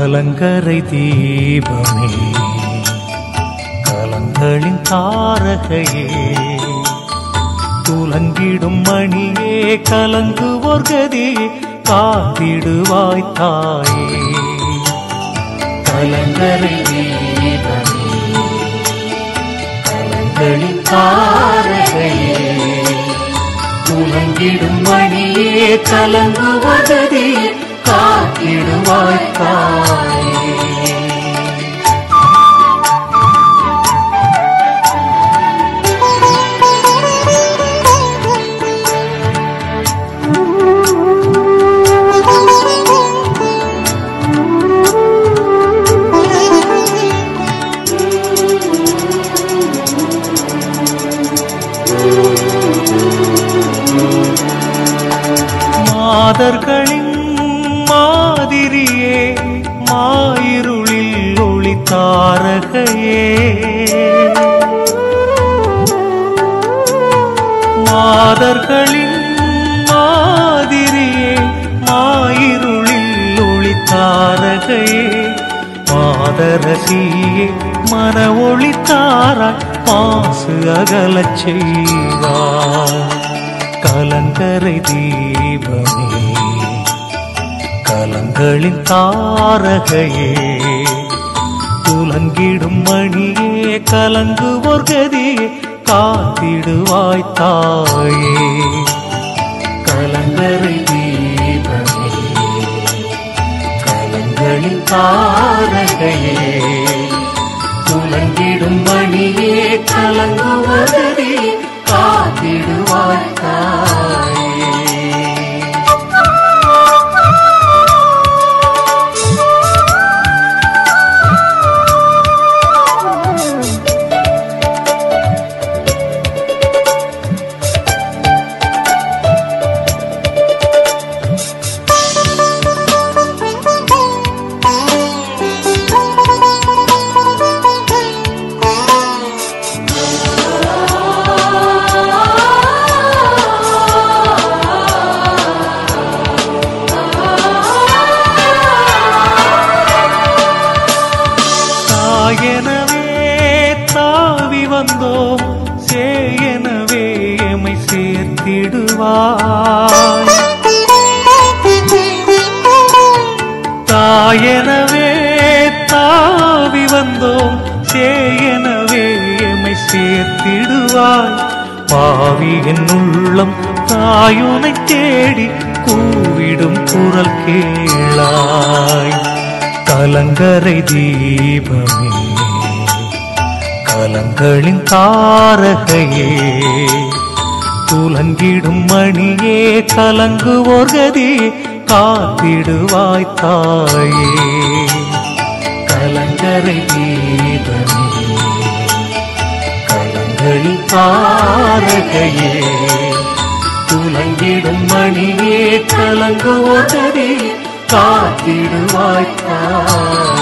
கலங்கரை தீபமே கலங்களின் தாரகையே துலங்கிடும் மணியே கலங்குவோர் கதியே காத்திடுவாய் தாயே கலங்கரை தீபமே கலங்களின் தாரகையே துலங்கிடும் மணியே கலங்குவோர் கதியே காத்திடுவாய் தாயே மாதர்களின் மாதிரியே மாயிருளில் ஒளி தாரகையே மாதர்களின் மாதிரியே மாயிருளில் ஒளி தாரகையே மாதரசியே மன ஒளி தாராய் மாசு அகலச் செய்வார் கலங்கரை தீபமே கலங்களின் தாரகையே துலங்கிடும் மணியே கலங்குவோர் கதியே காத்திடுவாய் தாயே கலங்கரை தீபமே கலங்களின் தாரகையே துலங்கிடும் மணியே கலங்குவோர் கதியே காத்திடுவாய் தாயே தாயெனவே தாவி வந்தோம் சேயெனவே எமை சேர்த்திடுவாய் தாயெனவே தாவி வந்தோம் சேயெனவே எமை சேர்த்திடுவாய் பாவியின் உள்ளம் தாயுனை தேடி கூவிடும் குரல் கேளாய் கலங்கரை தீபமே கலங்களின் தாரகையே துலங்கிடும் மணியே கலங்குவோர் கதியே காத்திடுவாய் தாயே கலங்கரை தீபமே கலங்களின் தாரகையே துலங்கிடும் மணியே கலங்குவோர் கதியே காத்திடுவாய் தாயே